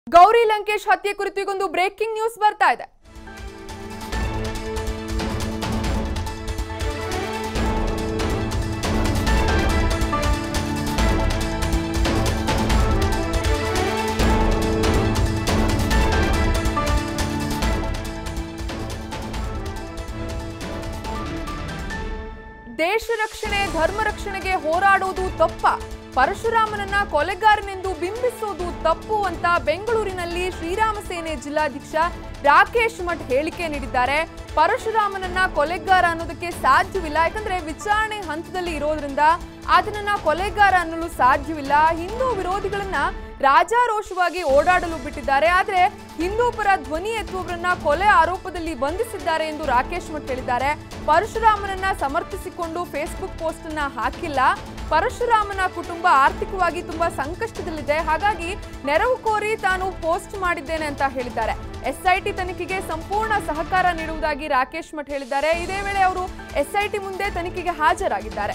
ಗೌರಿ ಲಂಕೇಶ್ ಹತ್ಯೆ ಕುರಿತು ಈಗೊಂದು ಬ್ರೇಕಿಂಗ್ ನ್ಯೂಸ್ ಬರ್ತಾ ಇದೆ ದೇಶ ರಕ್ಷಣೆ ಧರ್ಮ ರಕ್ಷಣೆಗೆ ಹೋರಾಡುವುದು ತಪ್ಪ ಪರಶುರಾಮನನ್ನ ಕೊಲೆಗಾರನೆಂದು ಬಿಂಬಿಸೋದು ತಪ್ಪು ಅಂತ ಬೆಂಗಳೂರಿನಲ್ಲಿ ಶ್ರೀರಾಮ ಸೇನೆ ಜಿಲ್ಲಾಧ್ಯಕ್ಷ ರಾಕೇಶ್ ಮಠ್ ಹೇಳಿಕೆ ನೀಡಿದ್ದಾರೆ ಪರಶುರಾಮನನ್ನ ಕೊಲೆಗಾರ ಅನ್ನೋದಕ್ಕೆ ಸಾಧ್ಯವಿಲ್ಲ ಯಾಕಂದ್ರೆ ವಿಚಾರಣೆ ಹಂತದಲ್ಲಿ ಇರೋದ್ರಿಂದ ಆತನನ್ನ ಕೊಲೆಗಾರ ಅನ್ನಲು ಸಾಧ್ಯವಿಲ್ಲ ಹಿಂದೂ ವಿರೋಧಿಗಳನ್ನ ರಾಜಾರೋಷವಾಗಿ ಓಡಾಡಲು ಬಿಟ್ಟಿದ್ದಾರೆ ಆದ್ರೆ ಹಿಂದೂ ಪರ ಧ್ವನಿ ಎತ್ತುವವರನ್ನ ಕೊಲೆ ಆರೋಪದಲ್ಲಿ ಬಂಧಿಸಿದ್ದಾರೆ ಎಂದು ರಾಕೇಶ್ ಮಠ್ ಹೇಳಿದ್ದಾರೆ ಪರಶುರಾಮನನ್ನ ಸಮರ್ಥಿಸಿಕೊಂಡು ಫೇಸ್ಬುಕ್ ಪೋಸ್ಟ್ ಅನ್ನ ಹಾಕಿಲ್ಲ ಪರಶುರಾಮನ ಕುಟುಂಬ ಆರ್ಥಿಕವಾಗಿ ತುಂಬಾ ಸಂಕಷ್ಟದಲ್ಲಿದೆ ಹಾಗಾಗಿ ನೆರವು ಕೋರಿ ತಾನು ಪೋಸ್ಟ್ ಮಾಡಿದ್ದೇನೆ ಅಂತ ಹೇಳಿದ್ದಾರೆ ಎಸ್ಐಟಿ ತನಿಖೆಗೆ ಸಂಪೂರ್ಣ ಸಹಕಾರ ನೀಡುವುದಾಗಿ ರಾಕೇಶ್ ಮಠ್ ಹೇಳಿದ್ದಾರೆ ಇದೇ ವೇಳೆ ಅವರು ಎಸ್ಐಟಿ ಮುಂದೆ ತನಿಖೆಗೆ ಹಾಜರಾಗಿದ್ದಾರೆ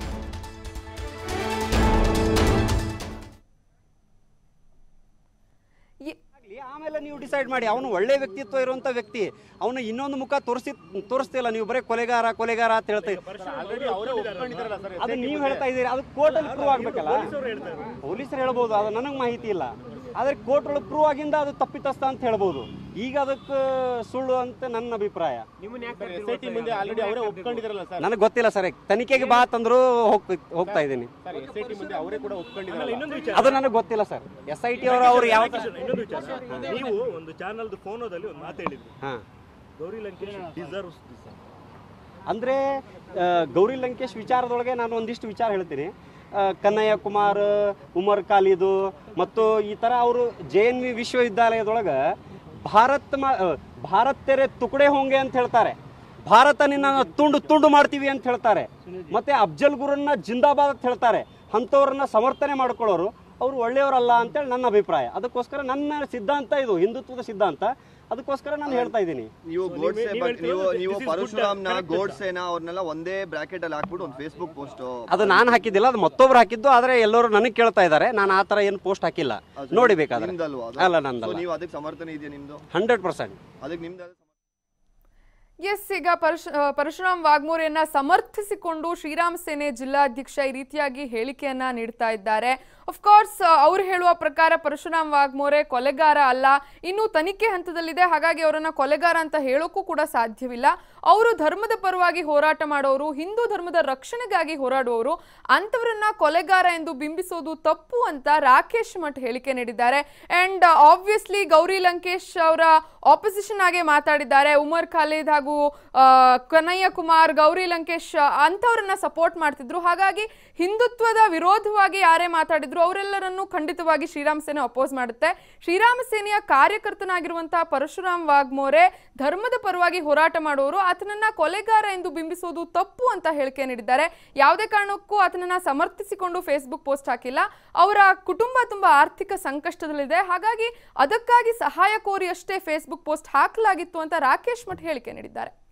ಈ- ಆಗ್ಲಿ, ಆಮೇಲೆ ನೀವು ಡಿಸೈಡ್ ಮಾಡಿ ಅವನು ಒಳ್ಳೆ ವ್ಯಕ್ತಿತ್ವ ಇರುವಂತ ವ್ಯಕ್ತಿ ಅವನು ಇನ್ನೊಂದು ಮುಖ ತೋರಿಸಿ ತೋರಿಸ್ತಿಲ್ಲ ನೀವು ಬರೀ ಕೊಲೆಗಾರ ಕೊಲೆಗಾರ ಅಂತ ಹೇಳ್ತಾ ಇದ್ದೀರಿ. ಅದು ನೀವು ಹೇಳ್ತಾ ಇದ್ದೀರಿ ಅದು ಕೋರ್ಟ್ ಅಲ್ಲಿ ಪ್ರೂವ್ ಆಗ್ಬೇಕಲ್ಲ ಪೊಲೀಸರು ಹೇಳ್ಬೋದು ಅದು ನನಗೆ ಮಾಹಿತಿ ಇಲ್ಲ ಆದ್ರೆ ಕೋರ್ಟ್ ಒಳಗೆ ಪ್ರೂವ್ ಆಗಿಂದ ಅದು ತಪ್ಪಿತಸ್ಥ ಅಂತ ಹೇಳ್ಬೋದು ಈಗ ಅದಕ್ಕೆ ಸುಳ್ಳು ಅಂತ ನನ್ನ ಅಭಿಪ್ರಾಯ ಎಸ್ಐಟಿ ಮುಂದೆ ಆಲ್ರೆಡಿ ಅವರೇ ಒಪ್ಕೊಂಡಿದ್ರಲ್ಲ ಸರ್ ನನಗೆ ಗೊತ್ತಿಲ್ಲ ಸರ್ ತನಿಖೆಗೆ ಬಾ ತಂದ್ರು ಹೋಗ್ ಹೋಗ್ತಾ ಇದ್ದೀನಿ ಸರ್ ಎಸ್ಐಟಿ ಮುಂದೆ ಅವರೇ ಕೂಡ ಒಪ್ಕೊಂಡಿದ್ರಲ್ಲ ಇನ್ನೊಂದು ವಿಚಾರ ಅದು ನನಗೆ ಗೊತ್ತಿಲ್ಲ ಸರ್ ಎಸ್ ಐ ಟಿ ಅವರು ಅವ್ರು ಯಾವ ಇನ್ನೊಂದು ವಿಚಾರ ನೀವು ಒಂದು ಚಾನಲ್ದು ಫೋನೋದಲ್ಲಿ ಒಂದು ಮಾತು ಹೇಳಿದ್ರಿ ಹಾಂ ಗೌರಿ ಲಂಕೇಶ್ ಡಿಸರ್ವ್ಸ್ ದಿಸ್ ಅಂದರೆ ಗೌರಿ ಲಂಕೇಶ್ ವಿಚಾರದೊಳಗೆ ನಾನು ಒಂದಿಷ್ಟು ವಿಚಾರ ಹೇಳ್ತೀನಿ ಆ, ಕನ್ನಯ್ಯ ಕುಮಾರ್ ಉಮರ್ ಖಾಲಿದು ಮತ್ತು ಈ ಥರ ಅವರು ಜೆ ಎನ್ ವಿ ವಿಶ್ವವಿದ್ಯಾಲಯದೊಳಗೆ ಭಾರತ್ ಮಾ ಆ, ಭಾರತ್ ತೆರೆ ತುಕಡೆ ಹೋಂಗೆ ಅಂತ ಹೇಳ್ತಾರೆ ಭಾರತ ನಿನ್ನ ತುಂಡು ತುಂಡು ಮಾಡ್ತೀವಿ ಅಂತ ಹೇಳ್ತಾರೆ ಮತ್ತೆ ಅಫ್ಜಲ್ ಗುರನ್ನ ಜಿಂದಾಬಾದ್ ಅಂತ ಹೇಳ್ತಾರೆ ಅಂಥವ್ರನ್ನ ಸಮರ್ಥನೆ ಮಾಡ್ಕೊಳ್ಳೋರು ಅವರು ಒಳ್ಳೆಯವರಲ್ಲ ಅಂತೇಳಿ ನನ್ನ ಅಭಿಪ್ರಾಯ ಅದಕ್ಕೋಸ್ಕರ ನನ್ನ ಸಿದ್ಧಾಂತ ಇದು ಹಿಂದುತ್ವದ ಸಿದ್ಧಾಂತ ಅದಕ್ಕೋಸ್ಕರ ನಾನು ಹೇಳ್ತಾ ಇದ್ದೀನಿ ನೀವು ಗೋಡ್ಸೆ ನೀವ್ ಬಗ್ಗೆ- ಹೇಳ್ತಿರೋದು ನೀವು this ನೀವು is good, ಪರಶುರಾಮ್ನ correct. ಗೋಡ್ಸೆನ ಅವ್ರನ್ನೆಲ್ಲ ಒಂದೇ ಬ್ರಾಕೆಟ್ ಅಲ್ಲಿ ಹಾಕ್ಬಿಟ್ಟು ಒಂದು ಫೇಸ್ಬುಕ್ ಪೋಸ್ಟ್ ಅದು ನಾನು ಹಾಕಿದ್ದಿಲ್ಲ ಅದು ಮತ್ತೊಬ್ರು ಹಾಕಿದ್ದು ಆದರೆ ಎಲ್ಲರೂ ನನಗೆ ಕೇಳ್ತಾ ಇದ್ದಾರೆ ನಾನು ಆ ಥರ ಏನು ಪೋಸ್ಟ್ ಹಾಕಿಲ್ಲ ನೋಡಿ ಬೇಕಾದ್ರೆ ನಿಮ್ದಲ್ವಾ ಅದು? ಅಲ್ಲ So ನಂದಲ್ಲ ನೀವು ಅದಕ್ಕೆ ಸಮರ್ಥನೆ ಇದೆಯಾ ನಿಮ್ದು ಹಂಡ್ರೆಡ್ ಪರ್ಸೆಂಟ್ ಅದಕ್ಕೆ ನಿಮ್ದು ಎಸ್ ಈಗ ಪರಶು ಆ, ಪರಶುರಾಮ್ ವಾಗ್ಮೋರೆಯನ್ನ ಸಮರ್ಥಿಸಿಕೊಂಡು ಶ್ರೀರಾಮ ಸೇನೆ ಜಿಲ್ಲಾಧ್ಯಕ್ಷ ಈ ರೀತಿಯಾಗಿ ಹೇಳಿಕೆಯನ್ನ ನೀಡ್ತಾ ಇದ್ದಾರೆ ಅಫ್ಕೋರ್ಸ್ ಅವ್ರು ಹೇಳುವ ಪ್ರಕಾರ ಪರಶುರಾಮ್ ವಾಗ್ಮೋರೆ ಕೊಲೆಗಾರ ಅಲ್ಲ ಇನ್ನು ತನಿಖೆ ಹಂತದಲ್ಲಿದೆ ಹಾಗಾಗಿ ಅವರನ್ನ ಕೊಲೆಗಾರ ಅಂತ ಹೇಳೋಕ್ಕೂ ಕೂಡ ಸಾಧ್ಯವಿಲ್ಲ ಅವರು ಧರ್ಮದ ಪರವಾಗಿ ಹೋರಾಟ ಮಾಡೋರು ಹಿಂದೂ ಧರ್ಮದ ರಕ್ಷಣೆಗಾಗಿ ಹೋರಾಡುವವರು ಅಂಥವರನ್ನ ಕೊಲೆಗಾರ ಎಂದು ಬಿಂಬಿಸೋದು ತಪ್ಪು ಅಂತ ರಾಕೇಶ್ ಮಠ್ ಹೇಳಿಕೆ ನೀಡಿದ್ದಾರೆ ಅಂಡ್ ಆಬ್ವಿಯಸ್ಲಿ ಗೌರಿ ಲಂಕೇಶ್ ಅವರ ಆಪೋಸಿಷನ್ ಆಗಿ ಮಾತಾಡಿದ್ದಾರೆ ಉಮರ್ ಖಾಲಿದ್ ಹಾಗೂ ಆ, ಕನ್ನಯ್ಯ ಕುಮಾರ್ ಗೌರಿ ಲಂಕೇಶ್ ಅಂಥವ್ರನ್ನ ಸಪೋರ್ಟ್ ಮಾಡ್ತಿದ್ರು ಹಾಗಾಗಿ ಹಿಂದುತ್ವದ ವಿರೋಧವಾಗಿ ಯಾರೇ ಮಾತಾಡಿದ್ರು ಅವರೆಲ್ಲರನ್ನೂ ಖಂಡಿತವಾಗಿ ಶ್ರೀರಾಮ ಸೇನೆ ಅಪೋಸ್ ಮಾಡುತ್ತೆ ಶ್ರೀರಾಮ ಸೇನೆಯ ಕಾರ್ಯಕರ್ತನಾಗಿರುವಂತಹ ಪರಶುರಾಮ್ ವಾಗ್ಮೋರೆ ಧರ್ಮದ ಪರವಾಗಿ ಹೋರಾಟ ಮಾಡುವವರು ಆತನನ್ನ ಕೊಲೆಗಾರ ಎಂದು ಬಿಂಬಿಸುವುದು ತಪ್ಪು ಅಂತ ಹೇಳಿಕೆ ನೀಡಿದ್ದಾರೆ ಯಾವುದೇ ಕಾರಣಕ್ಕೂ ಆತನನ್ನ ಸಮರ್ಥಿಸಿಕೊಂಡು ಫೇಸ್ಬುಕ್ ಪೋಸ್ಟ್ ಹಾಕಿಲ್ಲ ಅವರ ಕುಟುಂಬ ತುಂಬಾ ಆರ್ಥಿಕ ಸಂಕಷ್ಟದಲ್ಲಿದೆ ಹಾಗಾಗಿ ಅದಕ್ಕಾಗಿ ಸಹಾಯ ಕೋರಿ ಅಷ್ಟೇ ಫೇಸ್ಬುಕ್ ಪೋಸ್ಟ್ ಹಾಕಲಾಗಿತ್ತು ಅಂತ ರಾಕೇಶ್ ಮಠ್ ಹೇಳಿಕೆ ನೀಡಿದ್ದಾರೆ